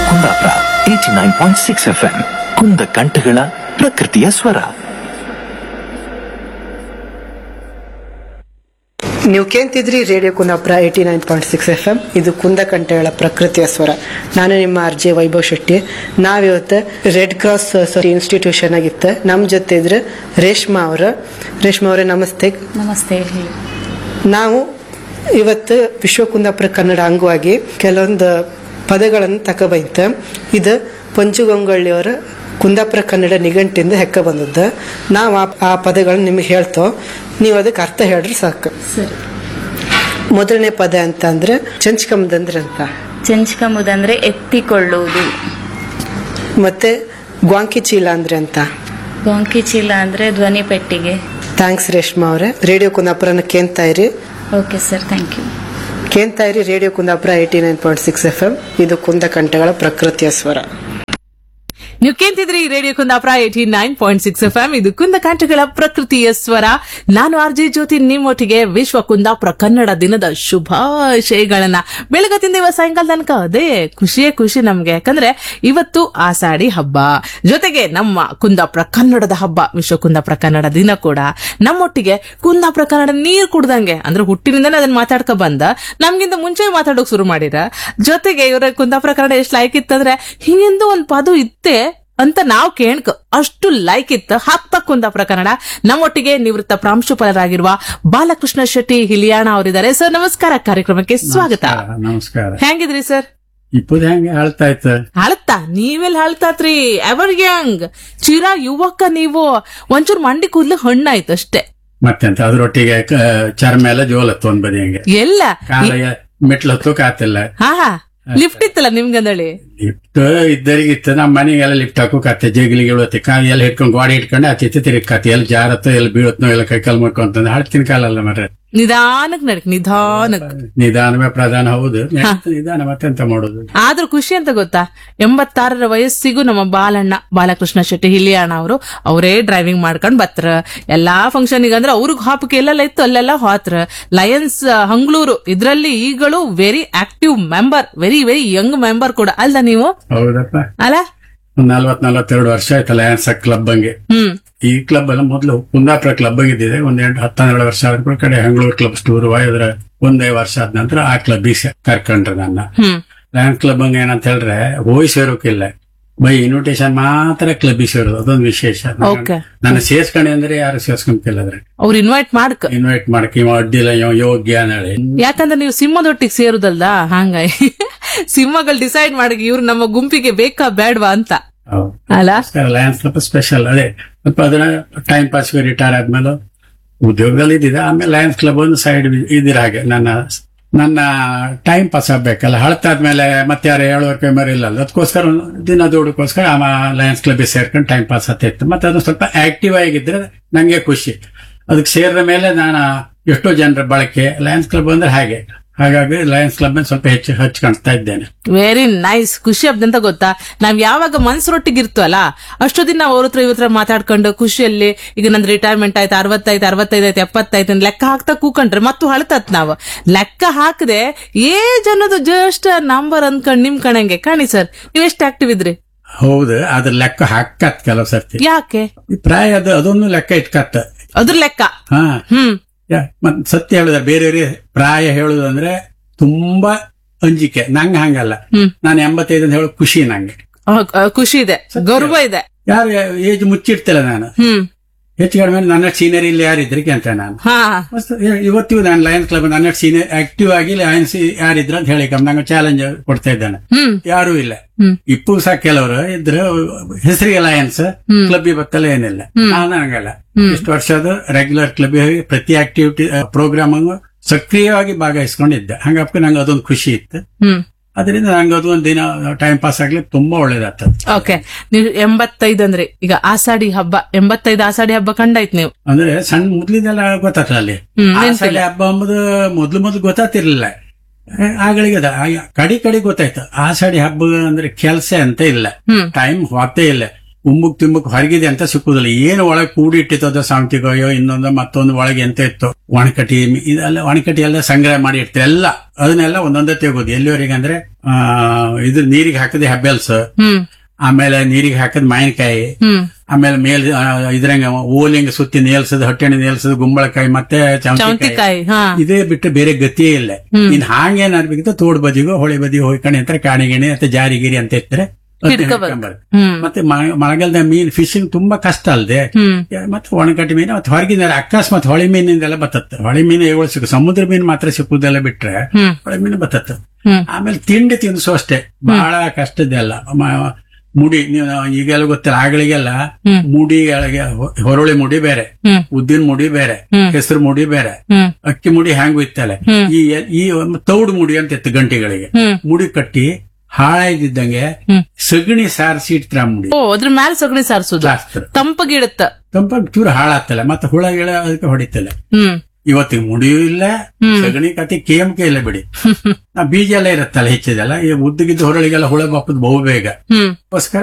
Kundapura eighty nine point six F M Kunda ಕಂಠಗಳ ಪ್ರಕೃತಿಯ ಸ್ವರ ನೀವು ಕೇಳ್ತಿದ್ರಿ radio Kundapura eighty nine point six F M ಇದು ಕುಂದಕಂಠಗಳ ಪ್ರಕೃತಿಯ ಸ್ವರ ನಾನು ನಿಮ್ಮ ಆರ್ ಜೆ ವೈಭವ್ ಶೆಟ್ಟಿ ನಾವಿವತ್ತು ರೆಡ್ ಕ್ರಾಸ್ ಇನ್ಸ್ಟಿಟ್ಯೂಷನ್ ಆಗಿತ್ತು ನಮ್ಮ ಜೊತೆ ಇದ್ರೆ ರೇಷ್ಮಾ ಅವರ ರೇಷ್ಮಾ ಅವರೇ ನಮಸ್ತೆ ನಮಸ್ತೆ ಹೇಳಿ ನಾವು ಇವತ್ತು ವಿಶ್ವ ಕುಂದಾಪುರ ಕನ್ನಡ ಅಂಗವಾಗಿ ಕೆಲವೊಂದು ಪದಗಳನ್ನು ತಕೊಬೈತ ಇದು ಪಂಚುಗಂಗೊಳ್ಳಿಯವರ ಕುಂದಾಪುರ ಕನ್ನಡ ನಿಘಂಟಿಂದ ಹೆಕ್ಕ ಬಂದದ್ದು ನಾವು ಆ- ಆ ಪದಗಳನ್ನು ನಿಮಗೆ ಹೇಳ್ತೋ ನೀವು ಅದಕ್ಕೆ ಅರ್ಥ ಹೇಳ್ರಿ ಸಾಕು ಸರಿ ಮೊದಲನೇ ಪದ ಅಂತ ಅಂದ್ರೆ ಚಂಚ್ಕಂಬದಂದ್ರೆ ಅಂತ ಚಂಚ್ಕಂಬುದಂದ್ರೆ ಎತ್ತಿಕೊಳ್ಳುವುದು ಮತ್ತೆ ಗ್ವಾಂಕಿ ಚೀಲ ಅಂದ್ರೆ ಅಂತ ಗೊಂಕಿ ಚೀಲ ಅಂದ್ರೆ ಧ್ವನಿ ಪೆಟ್ಟಿಗೆ ಥ್ಯಾಂಕ್ಸ್ ರೇಷ್ಮಾ ಅವರೇ ರೇಡಿಯೋ ಕುಂದಾಪುರನ ಕೇಳ್ತಾ ಇರಿ ಓಕೆ ಸರ್ ಥ್ಯಾಂಕ್ ಯು ಕೇಳ್ತಾ ಇರಿ radio Kundapura eighty nine point six F M ಇದು ಕುಂದ ಕಂಠಗಳ ಪ್ರಕೃತಿಯ ಸ್ವರ ನೀವು ಕೇಳ್ತಿದ್ರಿ radio Kundapura eighty nine point six F M ಇದು ಕುಂದ ಕಂಠಗಳ ಪ್ರಕೃತಿಯ ಸ್ವರ ನಾನು ಆರ್ ಜೆ ಜ್ಯೋತಿ ನಿಮ್ಮೊಟ್ಟಿಗೆ ವಿಶ್ವ ಕುಂದಾಪುರ ಕನ್ನಡ ದಿನದ ಶುಭಾಶಯಗಳನ್ನ ಬೆಳಗತ್ತಿಂದ ಇವತ್ತು ಸಾಯಂಕಾಲ ತನಕ ಅದೇ ಖುಷಿಯೇ ಖುಷಿ ನಮ್ಗೆ ಯಾಕಂದ್ರೆ ಇವತ್ತು ಆಷಾಢಿ ಹಬ್ಬ ಜೊತೆಗೆ ನಮ್ಮ ಕುಂದಾಪುರ ಕನ್ನಡದ ಹಬ್ಬ ವಿಶ್ವ ಕುಂದಾಪುರ ಕನ್ನಡ ದಿನ ಕೂಡ ನಮ್ಮೊಟ್ಟಿಗೆ ಕುಂದಾಪುರ ಕನ್ನಡ ನೀರ್ ಕುಡ್ದಂಗೆ ಅಂದ್ರೆ ಹುಟ್ಟಿನಿಂದನೇ ಅದನ್ನ ಮಾತಾಡ್ಕೊ ಬಂದ ನಮ್ಗಿಂತ ಮುಂಚೆ ಮಾತಾಡೋಕ್ ಶುರು ಮಾಡಿರ ಜೊತೆಗೆ ಇವರ ಕುಂದಾಪುರ ಕನ್ನಡ ಎಷ್ಟು ಲೈಕ್ ಇತ್ತಂದ್ರೆ ಹಿಂಗೆಂದು ಒಂದ್ ಪದ ಇತ್ತೆ ಅಂತ ನಾವು ಕೇಳ್ಕ ಅಷ್ಟು ಲೈಕ್ ಇತ್ತು ಹಾಕ್ತಾ ಕುಂದಾಪುರ ಕನ್ನಡ ನಮ್ಮೊಟ್ಟಿಗೆ ನಿವೃತ್ತ ಪ್ರಾಂಶುಪಾಲರಾಗಿರುವ ಬಾಲಕೃಷ್ಣ ಶೆಟ್ಟಿ ಹಿಲಿಯಾಣ ಅವರಿದ್ದಾರೆ ಸರ್ ನಮಸ್ಕಾರ ಕಾರ್ಯಕ್ರಮಕ್ಕೆ ಸ್ವಾಗತ ನಮಸ್ಕಾರ, ನಮಸ್ಕಾರ ಹೆಂಗಿದ್ರಿ ಸರ್ ಇಪ್ಪದ ಹೆಂಗೆ ಹೇಳ್ತಾ ಇತ್ತು ಅಳ್ತಾ ನೀವೆಲ್ಲ ಅಳ್ತಾತ್ರಿ ಎವರ್ ಯಂಗ್ ಚಿರ ಯುವಕ ನೀವು ಒಂಚೂರು ಮಂಡಿ ಕೂದ್ಲು ಹಣ್ಣಾಯ್ತು ಅಷ್ಟೇ ಮತ್ತೆಂತ ಅದ್ರೊಟ್ಟಿಗೆ ಕ- ಚರ್ಮ ಎಲ್ಲ ಜೋಲತ್ತು ಒಂದ್ ಬದಿ ಹಂಗೆ ಎಲ್ಲ ಕಾಲ ಮೆಟ್ಲು ಹತ್ತೋಕ್ ಆತಿಲ್ಲ ಹಾ ಹಾ ಲಿಫ್ಟ್ ಇತ್ತಲ್ಲ ನಿಮ್ಗಂದಳಿ ಲಿಫ್ಟ್ ಇದ್ದರಿಗಿತ್ತು ನಮ್ಮ ಮನೆಗೆಲ್ಲ ಲಿಫ್ಟ್ ಹಾಕೋಕತ್ತೆ ಜಗಲಿಗೆ ಇಳುತ್ತೆ ಕಾಲ ಎಲ್ಲ ಹಿಡ್ಕೊಂಡು ಗಾಡಿ ಹಿಡ್ಕೊಂಡು ಆಚೆ ತಿರುಗತ್ತೆ ಎಲ್ಲಿ ಜಾರತ್ತೋ ಎಲ್ಲಿ ಬೀಳತ್ನೋ ಎಲ್ಲ ಕೈ ಕಾಲು ಮಾಡ್ಕೊಂತಂದು ಹಳ್ತಿನ ಕಾಲಲ್ಲ ಮರ್ರೆ ನಿಧಾನಕ್ ನಡಕ್ ನಿಧಾನಕ್ ನಿಧಾನವೇ ಪ್ರಧಾನ ಹೌದು ನಿಧಾನ ಮತ್ತೆಂತ ಮಾಡೋದು ಆದ್ರೂ ಖುಷಿ ಅಂತ ಗೊತ್ತಾ ಎಂಬತ್ತಾರರ ವಯಸ್ಸಿಗೂ ನಮ್ಮ ಬಾಲಣ್ಣ ಬಾಲಕೃಷ್ಣ ಶೆಟ್ಟಿ ಹಿಲಿಯಣ್ಣ ಅವರು ಅವರೇ ಡ್ರೈವಿಂಗ್ ಮಾಡ್ಕೊಂಡ್ ಬತ್ರ ಎಲ್ಲಾ ಫಂಕ್ಷನ್ ಅಂದ್ರೆ ಅವ್ರಿಗೆ ಹಾಪಕ್ಕೆ ಎಲ್ಲೆಲ್ಲ ಇತ್ತು ಅಲ್ಲೆಲ್ಲ ಹೋತ್ರ ಲಯನ್ಸ್ ಹಂಗ್ಳೂರು ಇದ್ರಲ್ಲಿ ಈಗಳು very active member very very young member ಕೂಡ ಅಲ್ಲ ನೀವು ಹೌದಪ್ಪ ಅಲ್ಲ ಒಂದ್ ನಲ್ವತ್ ನಲ್ವತ್ತೆರಡು ವರ್ಷ ಆಯ್ತಲ್ಲ ಆನ್ಸ ಕ್ಲಬ್ ಹಂಗೆ ಹ್ಮ್ ಈ ಕ್ಲಬ್ ಎಲ್ಲ ಮೊದಲು ಕುಂದಾಪುರ ಕ್ಲಬ್ ಆಗಿದ್ದಿದೆ ಒಂದ್ ಎಂಟು ಹತ್ತೆರಡು ವರ್ಷ ಆದ ಕೂಡ ಕಡೆ ಹಂಗಳೂರು ಕ್ಲಬ್ ಟೂರ್ ಹೋದ್ರ ಒಂದೇ ವರ್ಷ ಆದ ನಂತರ ಆ ಕ್ಲಬ್ ಕರ್ಕೊಂಡ್ರೆ ನನ್ನ ಹ್ಮ್ ಲ್ಯಾಂಡ್ ಕ್ಲಬ್ ಹಂಗ ಏನಂತ ಹೇಳಿದ್ರೆ ಹೋಗಿ ಸೇರೋಕಿಲ್ಲ ಬೈ ಇನ್ವಿಟೇಷನ್ ಮಾತ್ರ ಕ್ಲಬ್ ಸೇರೋದು ಅದೊಂದು ವಿಶೇಷ ನನ್ನ- Okay. ನನ್ನ ಸೇರ್ಸ್ಕೊಂಡೆ ಅಂದ್ರೆ ಯಾರು ಸೇರ್ಸ್ಕೊಂತಿಲ್ಲ ಅದ್ರೆ ಅವ್ರು ಇನ್ವೈಟ್ ಮಾಡ್ಕ ಇನ್ವೈಟ್ ಮಾಡಕ್ ಇವ ಅಡ್ಡಿಲ್ಲ ಇವ ಯೋಗ್ಯ ನಾಳೆ ಯಾಕಂದ್ರೆ ನೀವು ಸಿಂಹದೊಟ್ಟಿಗೆ ಸೇರುದಲ್ದ ಹಂಗಾಗಿ ಸಿಂಹಗಳು ಡಿಸೈಡ್ ಮಾಡಕ್ ಇವ್ರು ನಮ್ಮ ಗುಂಪಿಗೆ ಬೇಕಾ ಬೇಡ್ವಾ ಅಂತ ಅಲ್ಲ ಲಯನ್ಸ್ ಕ್ಲಬ್ ಸ್ಪೆಷಲ್ ಅದೇ ಸ್ವಲ್ಪ ಅದನ್ನ ಟೈಮ್ ಪಾಸ್ ರಿಟೈರ್ ಆದ್ಮೇಲೆ ಉದ್ಯೋಗದಲ್ಲಿ ಇದ್ದಿದೆ ಆಮೇಲೆ ಲಯನ್ಸ್ ಕ್ಲಬ್ ಒಂದು ಸೈಡ್ ಇದಿರ ಹಾಗೆ ನನ್ನ ನನ್ನ ಟೈಮ್ ಪಾಸ್ ಆಗ್ಬೇಕಲ್ಲ ಹಳತಾದ್ಮೇಲೆ ಮತ್ತೆ ಯಾರು ಹೇಳೋರ್ ಕೈಮರ್ ಇಲ್ಲ ಅದಕ್ಕೋಸ್ಕರ ಒಂದು ದಿನ ದುಡ್ಕೋಸ್ಕರ ಆ ಲಯನ್ಸ್ ಕ್ಲಬ್ ಸೇರ್ಕೊಂಡು ಟೈಮ್ ಪಾಸ್ ಆಗ್ತಿತ್ತು ಮತ್ತೆ ಅದನ್ನ ಸ್ವಲ್ಪ ಆಕ್ಟಿವ್ ಆಗಿದ್ರೆ ನಂಗೆ ಖುಷಿ ಅದಕ್ಕೆ ಸೇರಿದ ಮೇಲೆ ನಾನು ಎಷ್ಟೋ ಜನರ ಬಳಕೆ ಲಯನ್ಸ್ ಕ್ಲಬ್ ಅಂದ್ರೆ ಹಾಗೆ ಹಾಗಾಗಿ ಲಯನ್ಸ್ ಕ್ಲಬ್ ಮೇಲೆ ಸ್ವಲ್ಪ ಹೆಚ್ಚು ಹಚ್ಕೊಳ್ತಾ ಇದ್ದೇನೆ ವೆರಿ ನೈಸ್ ಖುಷಿ ಅಂತ ಗೊತ್ತಾ ನಾವ್ ಯಾವಾಗ ಮನ್ಸರೊಟ್ಟಿಗೆ ಇರ್ತವಲ್ಲ ಅಷ್ಟು ದಿನ ಅವ್ರ ಹತ್ರ ಇವ್ರ ಹತ್ರ ಮಾತಾಡ್ಕೊಂಡು ಖುಷಿಯಲ್ಲಿ ಈಗ ನಂದು ರಿಟೈರ್ಮೆಂಟ್ ಆಯ್ತು ಅರವತ್ತೈದು ಅರವತ್ತೈದು ಆಯ್ತು ಎಪ್ಪತ್ತೈದು ಅಂತ ಲೆಕ್ಕ ಹಾಕ್ತಾ ಕೂಕೊಂಡ್ರೆ ಮತ್ತು ಹಳತತ್ ನಾವು ಲೆಕ್ಕ ಹಾಕದೆ ಏಜ್ ಅನ್ನೋದು ಜಸ್ಟ್ ನಂಬರ್ ಅನ್ಕೊಂಡ್ ನಿಮ್ ಕಣಂಗೆ ಕಾಣಿ ಸರ್ ನೀವ್ ಎಷ್ಟು ಆಕ್ಟಿವ್ ಇದ್ರಿ ಹೌದು ಅದ್ರ ಲೆಕ್ಕ ಹಾಕತ್ ಕೆಲವು ಸರ್ತಿ ಯಾಕೆ ಈ ಪ್ರಾಯ ಅದು ಅದೊಂದು ಲೆಕ್ಕ ಇಟ್ಕತ್ತ ಅದ್ರ ಲೆಕ್ಕ ಹಾ ಹ್ಮ್ ಯಾ, ಮತ್ ಸತ್ಯ ಹೇಳಿದ್ರೆ ಬೇರೆಯವರಿಗೆ ಪ್ರಾಯ ಹೇಳುದಂದ್ರೆ ತುಂಬಾ ಅಂಜಿಕೆ ನಂಗೆ ಹಂಗಲ್ಲ ಹ್ಮ್. ನಾನು ಎಂಬತ್ತೈದು ಅಂತ ಹೇಳೋ ಖುಷಿ ನಂಗೆ ಆ, ಆ, ಖುಷಿ ಇದೆ ಗೌರವ ಇದೆ ಯಾರು ಏಜ್ ಮುಚ್ಚಿಡ್ತಿಲ್ಲ ನಾನು ಹ್ಮ್ ಹೆಚ್ಚು ಕಡಿಮೆ ನನ್ನ ಸೀನಿಯರ್ ಇಲ್ಲಿ ಯಾರಿದ್ರಿಗೆ ಅಂತ ನಾನು ಹಾ ಮಸ್ತ್ ಇ- ಇವತ್ತಿಗೂ ನಾನು ಲಯನ್ಸ್ ಕ್ಲಬ್ ನನ್ನ ಸೀನಿಯರ್ ಆಕ್ಟಿವ್ ಆಗಿ ಲಯನ್ಸ್ ಯಾರಿದ್ರು ಅಂತ ಹೇಳಿ ನಂಗೆ ಚಾಲೆಂಜ್ ಕೊಡ್ತಾ ಇದ್ದಾನೆ ಹ್ಮ್ ಯಾರು ಇಲ್ಲ ಹ್ಮ್. ಇಪ್ಪು ಸಹ ಕೆಲವರು ಇದ್ರು ಹೆಸರಿಗೆ ಲಯನ್ಸ್ ಕ್ಲಬ್ ಬತ್ತಲ್ಲ ಏನಿಲ್ಲ ನಾನು ಹಂಗಲ್ಲ ಇಷ್ಟು ವರ್ಷ ಅದು ರೆಗ್ಯುಲರ್ ಕ್ಲಬ್ ಪ್ರತಿ ಆಕ್ಟಿವಿಟಿ ಪ್ರೋಗ್ರಾಮ್ ಸಕ್ರಿಯವಾಗಿ ಭಾಗವಹಿಸ್ಕೊಂಡಿದ್ದೆ ಹಂಗಪ್ಪ ನಂಗೆ ಅದೊಂದು ಖುಷಿ ಇತ್ತು ಹ್ಮ್ ಅದರಿಂದ ನಂಗೆ ಅದು ಒಂದು ದಿನ ಟೈಮ್ ಪಾಸ್ ಆಗ್ಲಿಕ್ಕೆ ತುಂಬಾ ಒಳ್ಳೇದಾಗ್ತದೆ ಓಕೆ ನೀವು ಎಂಬತ್ತೈದು ಅಂದ್ರೆ ಈಗ ಆಷಾಢಿ ಹಬ್ಬ ಎಂಬತ್ತೈದು ಆಷಾಢಿ ಹಬ್ಬ ಕಂಡಾಯ್ತು ನೀವು ಅಂದ್ರೆ ಸಣ್ಣ ಮೊದ್ಲಿಂದೆಲ್ಲ ಗೊತ್ತಾಗ್ತದೆ ಅಲ್ಲಿ ಹ್ಮ್, ಆ ನೆನ್ಪಿಲ್ಲ. ಸಲ ಹಬ್ಬ ಅಂಬುದು ಮೊದ್ಲು ಮೊದ್ಲು ಗೊತ್ತಾಗ್ತಿರ್ಲಿಲ್ಲ ಆಗಳಿಗೆ ಅದ ಆ- ಕಡಿ ಕಡಿ ಗೊತ್ತಾಯ್ತು ಆಷಾಢಿ ಹಬ್ಬ ಅಂದ್ರೆ ಕೆಲ್ಸ ಅಂತ ಇಲ್ಲ ಹ್ಮ್. ಟೈಮ್ ಹೊತ್ತೇ ಇಲ್ಲ ಉಮ್ಮುಕ್ ತಿಮ್ಮುಕ್ ಹೊರಗಿದೆ ಅಂತ ಸಿಕ್ಕುದಿಲ್ಲ ಏನು ಒಳಗೆ ಕೂಡಿ ಇಟ್ಟಿತ್ತದ ಸಾಂತಿಗೋಯೋ ಇನ್ನೊಂದು ಮತ್ತೊಂದು ಒಳಗೆ ಎಂತ ಇತ್ತು ಒಣಕಟಿ ಇದೆಲ್ಲ ಒಣಕಟಿ ಎಲ್ಲ ಸಂಗ್ರಹ ಮಾಡಿ ಇಡ್ತಾರೆ ಎಲ್ಲ ಅದನ್ನೆಲ್ಲ ಒಂದೊಂದೇ ತೆಗೋದು ಎಲ್ಲಿವರೆಗೆ ಅಂದ್ರೆ ಆ ಇದು ನೀರಿಗೆ ಹಾಕಿದ ಹೆಬ್ಬೆಲ್ಸ್ ಹ್ಮ್ ಆಮೇಲೆ ನೀರಿಗೆ ಹಾಕಿದ ಮಾವಿನಕಾಯಿ ಹ್ಮ್ ಆಮೇಲೆ ಮೇಲ್ ಆ, ಇದ್ರಂಗ ಓಲಿಂಗ ಸುತ್ತಿ ನೇಲ್ಸದ್ ಹೊಟ್ಟೆಣಿ ನೇಲ್ಸದ್ ಗುಂಬಳಕಾಯಿ ಮತ್ತೆ ಚೌಂತಿಕಾಯಿ ಚೌಂತಿಕಾಯಿ ಹಾ ಇದೇ ಬಿಟ್ಟು ಬೇರೆ ಗತಿಯೇ ಇಲ್ಲ ಇನ್ ಹಾಗೇನ್ ಅನ್ಬೇಕಿತ್ತು ತೋಡ್ ಬದಿಗೋ ಹೊಳೆ ಬದಿ ಹೋಯ್ಕೊಂಡು ಅಂತ ಕಾಣಿಗಿಣಿ ಅಂತ ಜಾರಿಗಿರಿ ಅಂತ ಇರ್ತಾರೆ ಅದ್ನ ಹಿಡ್ಕೊಬಾರ್ದು. ಹಿಡ್ಕೊಂಬಾರ್ದು. ಹ್ಮ್ ಮತ್ತೆ ಮ- ಮಳೆಗಾಲದ ಮೀನ್ ಫಿಶಿಂಗ್ ತುಂಬಾ ಕಷ್ಟ ಅಲ್ದೆ ಹ್ಮ್ ಮತ್ತೆ ಒಣಕಟ್ಟಿ ಮೀನು ಮತ್ತೆ ಹೊರಗಿನ ಅಕಸ್ಮಾತ್ ಹೊಳೆ ಮೀನಿಂದೆಲ್ಲ ಬತ್ತತ್ತೆ ಹೊಳೆ ಮೀನು ಇವುಗಳು ಸಿಕ್ಕ ಸಮುದ್ರ ಮೀನು ಮಾತ್ರ ಸಿಕ್ಕುದೆಲ್ಲ ಬಿಟ್ರೆ ಹ್ಮ್ ಹೊಳೆ ಮೀನು ಬತ್ತತ್ತೆ ಹ್ಮ್ ಆಮೇಲೆ ತಿಂಡಿ ತಿನ್ಸು ಅಷ್ಟೇ ಬಹಳ ಕಷ್ಟದ್ದೆಲ್ಲ ಮ- ಮುಡಿ ನೀವು ಈಗೆಲ್ಲ ಗೊತ್ತಿಲ್ಲ ಆಗಳಿಗೆಲ್ಲ ಹ್ಮ್. ಮುಡಿ ಒಳಗೆ ಹೊ- ಹೊರಳಿ ಮುಡಿ ಬೇರೆ ಹ್ಮ್ ಉದ್ದಿನ ಮುಡಿ ಬೇರೆ ಹ್ಮ್. ಹೆಸರು ಮುಡಿ ಬೇರೆ ಹ್ಮ್ ಅಕ್ಕಿ ಮುಡಿ ಹ್ಯಾಂಗು ಇತ್ತಲ್ಲ ಹ್ಮ್. ಈ ಈ ಒಂದು ತೌಡು ಮುಡಿ ಅಂತ ಇತ್ತು ಗಂಟೆಗಳಿಗೆ ಹ್ಮ್ ಮುಡಿ ಕಟ್ಟಿ ಹಾಳಾಗಿದ್ದಂಗೆ ಹ್ಮ್. ಸಗಣಿ ಸಾರಿಸಿ ಇಡ್ತಾರ ಮುಡಿ ಓ ಅದ್ರ ಮ್ಯಾಲ ಸಗಣಿ ಸಾರಿಸೋದು ಶಾಸ್ತ್ರ ತಂಪಗಿಡುತ್ತ ತಂಪಾಗಿ ಚೂರು ಹಾಳಾಗ್ತಲ್ಲ ಮತ್ತೆ ಹುಳ ಗಿಳ ಅದಕ್ಕೆ ಹೊಡಿತಲ್ಲ ಹ್ಮ್ ಇವತ್ತಿಗೆ ಮುಡಿಯೂ ಇಲ್ಲ ಹ್ಮ್. ಸಗಣಿ ಕತಿ ಕೇಮಕೆ ಇಲ್ಲ ಬಿಡಿ ಆ ಬೀಜ ಎಲ್ಲ ಇರುತ್ತಲ್ಲ ಹೆಚ್ಚಿದೆಲ್ಲ ಈ ಉದ್ದಗಿದ್ದ ಹೊರಳಿಗೆಲ್ಲ ಹುಳ ಬಪ್ಪದ್ ಬಹು ಬೇಗ ಹ್ಮ್ ಅದಕ್ಕೋಸ್ಕರ